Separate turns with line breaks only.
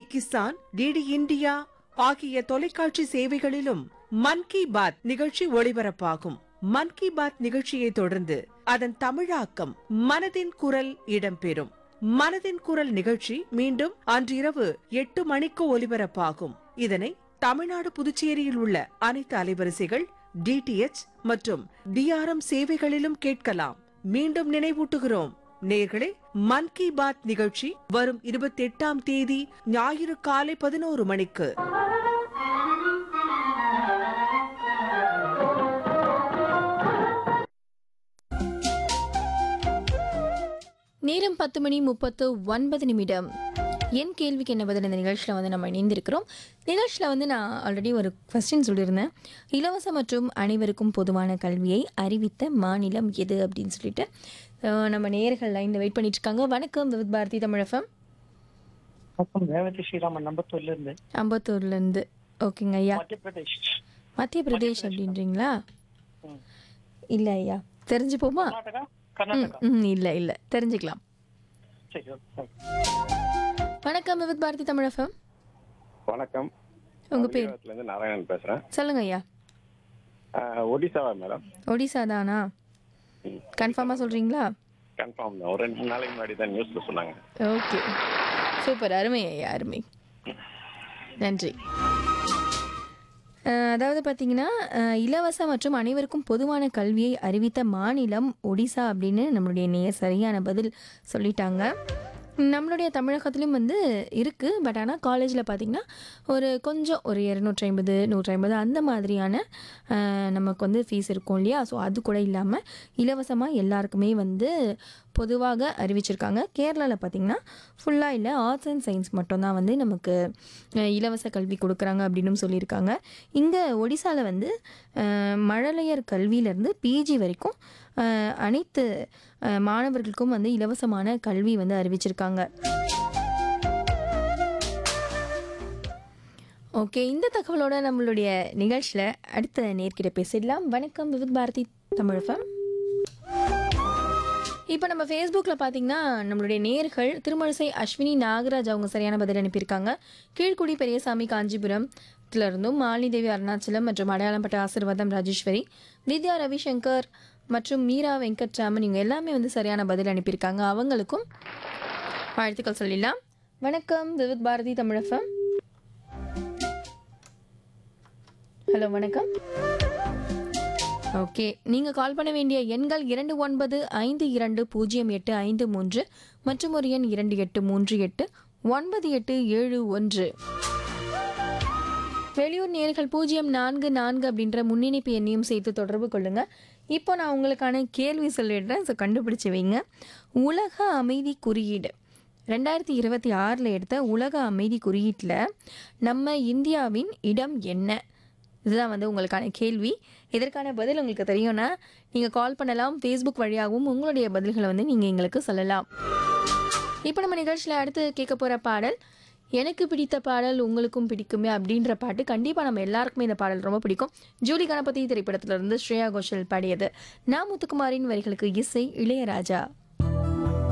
Kisan DD India ஆகிய தொலைக்காட்சி சேவைகளிலும் மன் கி பாத் நிகழ்ச்சி ஒளிபரப்பாகும் மன் கி பாத் நிகழ்ச்சியை தொடர்ந்து அதன் தமிழாக்கம் மனதின் குரல் இடம்பெறும் மனதின் குரல் நிகழ்ச்சி மீண்டும் அன்றிரவு எட்டு மணிக்கு ஒலிபரப்பாகும் இதனை தமிழ்நாடு புதுச்சேரியில் உள்ள அனைத்து அலைவரிசைகள் டிடிஎச் மற்றும் டிஆர்எம் சேவைகளிலும் கேட்கலாம் மீண்டும் நினைவூட்டுகிறோம் நேர்களே மன் கி பாத் நிகழ்ச்சி வரும் இருபத்தி எட்டாம் தேதி ஞாயிறு காலை பதினோரு மணிக்கு
நேரம் பத்து மணி முப்பத்து ஒன்பது நிமிடம் என் கேள்விக்கு என்ன பதில் இந்த நிகழ்ச்சியில் வந்து நம்ம இணைந்திருக்கிறோம் நிகழ்ச்சியில் வந்து நான் ஆல்ரெடி ஒரு கொஸ்டின் சொல்லியிருந்தேன் இலவச மற்றும் அனைவருக்கும் பொதுவான கல்வியை அறிவித்த மாநிலம் எது அப்படின்னு சொல்லிட்டு அஹ், நம்ம நேர்கள் லைனில் வெயிட் பண்ணிட்டு இருக்காங்க வணக்கம் விவித் பாரதி தமிழகம்
வணக்கம் ரேவதி ஸ்ரீராமன் நம்பத்தூர்ல இருந்து
அம்பத்தூர்லேருந்து ஓகேங்க ஐயா
மத்திய பிரதேஷ்
மத்திய பிரதேஷ் அப்படின்றீங்களா
ம்.
இல்லை ஐயா தெரிஞ்சுப்போமா
கர்நாடகா
ம்
கர்நாடகா
ம் இல்லை இல்லை தெரிஞ்சுக்கலாம்
சரி ஓகே
வணக்கம் விவித் பாரதி தமிழகம்
வணக்கம்
உங்க பேர்
தமிழகத்துல இருந்து நாராயணன் பேசுறேன்
சொல்லுங்க ஐயா
ஆஹ் ஒடிசாவா மேடம்
ஒடிசா தானா கன்ஃபார்மாக சொல்கிறீங்களா
கன்ஃபார்ம் தான் ஒரு ரெண்டு மூணு நாளைக்கு முன்னாடி தான் நியூஸ்ல சொன்னாங்க
ஓகே சூப்பர் அருமை ஐயா அருமை நன்றி அஹ், அதாவது பார்த்தீங்கன்னா அஹ், இலவச மற்றும் அனைவருக்கும் பொதுவான கல்வியை அறிவித்த மாநிலம் ஒடிசா அப்படின்னு நம்மளுடைய நேயர் சரியான பதில் சொல்லிட்டாங்க நம்மளுடைய தமிழகத்துலேயும் வந்து இருக்குது பட் ஆனால் காலேஜில் பார்த்திங்கன்னா ஒரு கொஞ்சம் ஒரு இரநூற்றி ஐம்பது நூற்றி ஐம்பது அந்த மாதிரியான அஹ், நமக்கு வந்து ஃபீஸ் இருக்கும் இல்லையா ஸோ அது கூட இல்லாமல் இலவசமாக எல்லாருக்குமே வந்து பொதுவாக அறிவிச்சிருக்காங்க கேரளாவில் பார்த்திங்கன்னா ஃபுல்லாக இல்லை ஆர்ட்ஸ் அண்ட் சயின்ஸ் மட்டும்தான் வந்து நமக்கு அஹ், இலவச கல்வி கொடுக்குறாங்க அப்படின்னு சொல்லியிருக்காங்க இங்கே ஒடிசாவில் வந்து அஹ், மழலையர் கல்வியிலேருந்து பிஜி வரைக்கும் அஹ், அனைத்து அஹ், மாணவர்களுக்கும் வந்து இலவசமான கல்வி வந்து அறிவிச்சிருக்காங்க ஓகே இந்த தகவலோட நம்மளுடைய நிகழ்ச்சியில் அடுத்த நேர்கிட்ட பேசிடலாம் வணக்கம் விவித் பாரதி தமிழகம் இப்போ நம்ம ஃபேஸ்புக்கில் பார்த்தீங்கன்னா நம்மளுடைய நேர்கள் திருமழிசை அஸ்வினி நாகராஜ் அவங்க சரியான பதில் அனுப்பியிருக்காங்க கீழ்குடி பெரியசாமி காஞ்சிபுரம்ல இருந்தும் மாலிதேவி அருணாச்சலம் மற்றும் அடையாளம்பட்ட ஆசிர்வாதம் ராஜேஸ்வரி வித்யா ரவிசங்கர் மற்றும் மீரா வெங்கட்ராமன் இவங்க எல்லாமே வந்து சரியான பதில் அனுப்பியிருக்காங்க அவங்களுக்கும் வாழ்த்துக்கள் சொல்லிடலாம் வணக்கம் விவித் பாரதி தமிழகம் ஹலோ வணக்கம் ஓகே நீங்கள் கால் பண்ண வேண்டிய எண்கள் இரண்டு ஒன்பது ஐந்து இரண்டு பூஜ்ஜியம் எட்டு ஐந்து மூன்று மற்றும் ஒரு எண் இரண்டு எட்டு மூன்று எட்டு ஒன்பது எட்டு ஏழு ஒன்று வெளியூர் நேர்கள் பூஜ்ஜியம் நான்கு நான்கு அப்படின்ற முன்னிணைப்பு எண்ணையும் சேர்த்து தொடர்பு கொள்ளுங்க இப்போ நான் உங்களுக்கான கேள்வி சொல்லிடுறேன் ஸோ கண்டுபிடிச்சு வைங்க உலக அமைதி குறியீடு ரெண்டாயிரத்தி இருபத்தி ஆறில் எடுத்த உலக அமைதி குறியீட்டில் நம்ம இந்தியாவின் இடம் என்ன இதுதான் வந்து உங்களுக்கான கேள்வி இதற்கான பதில் உங்களுக்கு தெரியும்னா நீங்கள் கால் பண்ணலாம் ஃபேஸ்புக் வழியாகவும் உங்களுடைய பதில்களை வந்து நீங்கள் எங்களுக்கு சொல்லலாம் இப்போ நம்ம நிகழ்ச்சியில் அடுத்து கேட்க போகிற பாடல் எனக்கு பிடித்த பாடல் உங்களுக்கும் பிடிக்குமே அப்படின்ற பாட்டு கண்டிப்பாக நம்ம எல்லாருக்குமே இந்த பாடல் ரொம்ப பிடிக்கும் ஜூலி கணபதி திரைப்படத்திலிருந்து ஸ்ரேயா கோஷல் பாடியது நான் முத்துக்குமாரின் வரிகளுக்கு இசை இளையராஜா